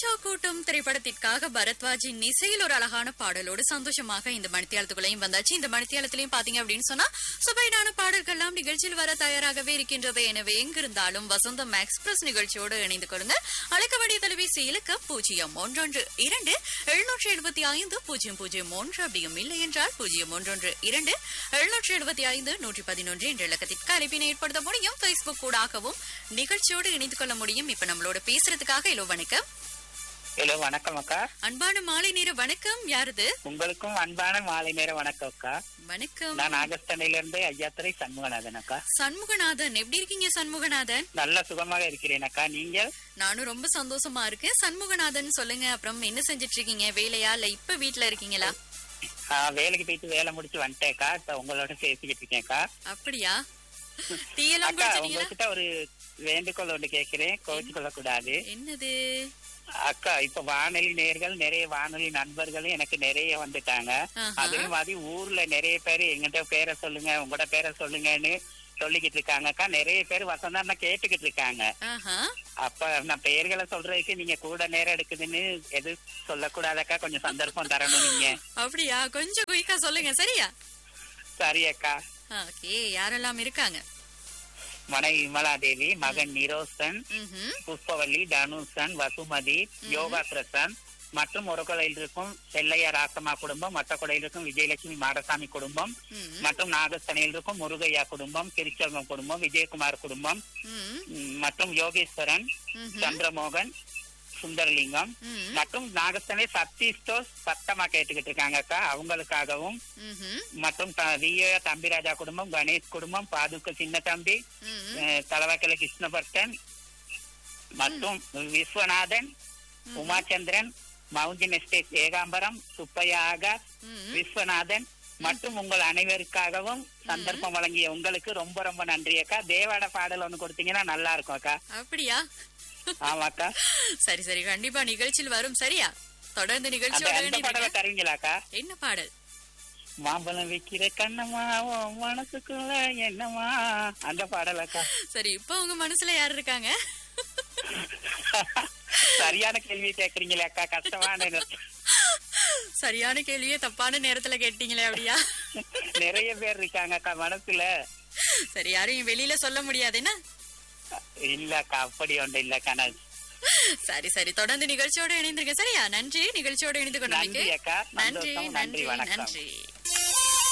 ரோஜா கூட்டம் திரைப்படத்திற்காக பரத்வாஜின் இசையில் ஒரு அழகான பாடலோடு சந்தோஷமாக இந்த மணித்தியாலத்துக்குள்ளையும் வந்தாச்சு இந்த மணித்தியாலத்திலையும் பாத்தீங்க அப்படின்னு சொன்னா சுபைடான பாடல்கள்லாம் நிகழ்ச்சியில் வர தயாராகவே இருக்கின்றது எனவே எங்கிருந்தாலும் வசந்தம் எக்ஸ்பிரஸ் நிகழ்ச்சியோடு இணைந்து கொள்ளுங்க அழைக்க வேண்டிய தொலைபேசி இலக்கம் பூஜ்ஜியம் ஒன்றொன்று இரண்டு எழுநூற்றி எழுபத்தி ஐந்து பூஜ்ஜியம் பூஜ்ஜியம் ஒன்று அப்படியும் இல்லை என்றால் பூஜ்ஜியம் ஒன்றொன்று இரண்டு எழுநூற்றி எழுபத்தி ஐந்து நூற்றி பதினொன்று என்ற இலக்கத்திற்கு அழைப்பினை ஏற்படுத்த முடியும் பேஸ்புக் கூடாகவும் நிகழ்ச்சியோடு இணைந்து கொள்ள முடியும் இப்ப நம்மளோட பேசுறதுக்காக இலோ வணக்கம் ஹலோ வணக்கம் அக்கா அன்பான மாலை நேர வணக்கம் யாருது உங்களுக்கும் அன்பான மாலை நேர வணக்கம் அக்கா வணக்கம் நான் நாகஸ்தனையில இருந்து ஐயாத்துறை சண்முகநாதன் அக்கா சண்முகநாதன் எப்படி இருக்கீங்க சண்முகநாதன் நல்ல சுகமாக இருக்கிறேன் அக்கா நீங்கள் நானும் ரொம்ப சந்தோஷமா இருக்கேன் சண்முகநாதன் சொல்லுங்க அப்புறம் என்ன செஞ்சிட்டு இருக்கீங்க வேலையா இல்ல இப்ப வீட்ல இருக்கீங்களா ஆ, வேலைக்கு போயிட்டு வேலை முடிச்சு வந்துட்டேன்க்கா இப்ப உங்களோட பேசிக்கிட்டு இருக்கேன்க்கா அப்படியா டீயெல்லாம் அக்கா குடிச்சிட்டீங்களா உங்ககிட்ட ஒரு வேண்டுகோள் ஒன்று கேட்கிறேன் கோவிச்சு கொள்ள கூடாது என்னது அக்கா இப்ப வானொலி நேர்கள் நிறைய வானொலி நண்பர்களும் எனக்கு நிறைய வந்துட்டாங்க ஆஹா. அதே மாதிரி ஊர்ல நிறைய பேர் எங்கிட்ட பேரை சொல்லுங்க உங்களோட பேரை சொல்லுங்கன்னு சொல்லிக்கிட்டு இருக்காங்க அக்கா நிறைய பேர் வசந்தா கேட்டுக்கிட்டு இருக்காங்க ஆஹா அப்ப நான் பெயர்களை சொல்றதுக்கு நீங்க கூட நேரம் எடுக்குதுன்னு எது சொல்லக்கூடாதக்கா கொஞ்சம் சந்தர்ப்பம் தரணும் நீங்க அப்படியா கொஞ்சம் குயிக்கா சொல்லுங்க சரியா சரி அக்கா ஓகே யாரெல்லாம் இருக்காங்க மனைவி விமலா தேவி மகன் நிரோசன் ம்ஹும். புஷ்பவல்லி தனுஷன் வசுமதி யோகா பிரசன் மற்றும் ஒரு கொலையில் இருக்கும் செல்லையா ராசம்மா குடும்பம் மற்ற கொலையில் இருக்கும் விஜயலட்சுமி மாடசாமி குடும்பம் ம், மற்றும் நாகஸ்தனையில் இருக்கும் முருகையா குடும்பம் திருச்செல்வம் குடும்பம் விஜயகுமார் குடும்பம் ம், ம், மற்றும் யோகேஸ்வரன் ம்ஹும். சந்திரமோகன் சுந்தரலிங்கம் ம், மற்றும் நாகஸ்தனை சக்தி ஸ்டோர்ஸ் சத்தமா கேட்டுக்கிட்டு இருக்காங்க அக்கா அவங்களுக்காகவும் ம்ஹும். மற்றும் த- விஏ தம்பிராஜா குடும்பம் கணேஷ் குடும்பம் பாதுக்க சின்ன தம்பி ம், அஹ், தலவாக்கல கிருஷ்ணபர்த்தன் மற்றும் விஸ்வநாதன் உமாச்சந்திரன் மவுண்டின் எஸ்டேட் ஏகாம்பரம் சுப்பையா ஆகாஷ் ம். விஸ்வநாதன் மற்றும் உங்கள் அனைவருக்காகவும் சந்தர்ப்பம் வழங்கிய உங்களுக்கு ரொம்ப ரொம்ப நன்றி அக்கா தேவாட பாடல் ஒண்ணு கொடுத்தீங்கன்னா நல்லா இருக்கும் அக்கா அப்படியா ஆமாக்கா சரி சரி கண்டிப்பா நிகழ்ச்சியில் வரும் சரியா தொடர்ந்து அந்த நிகழ்ச்சியோட அந்த பாடலை இணைந்திருங்க. தருவீங்களாக்கா என்ன பாடல் மாம்பழம் வைக்கிற கண்ணம்மா உன் மனசுக்குள்ள என்னம்மா அந்த பாடல் அக்கா சரி இப்போ உங்க மனசுல யார் இருக்காங்க சரியான கேள்வி கேக்குறீங்களே அக்கா கஷ்டமான நேரம். சரியான கேள்வியே தப்பான நேரத்துல கேட்டீங்களே அப்படியா நிறைய பேர் இருக்காங்க அக்கா மனசுல சரி யாரையும் வெளியில சொல்ல முடியாது என்ன இல்லக்கா அப்படி ஒன்று இல்லக்கா நான் சரி சரி தொடர்ந்து நிகழ்ச்சியோட இணைந்திருங்க சரியா நன்றி நிகழ்ச்சியோட இணைந்து நன்றி கொண்டமைக்கு அக்கா நன்றி சந்தோஷம் நன்றி நன்றி வணக்கம் நன்றி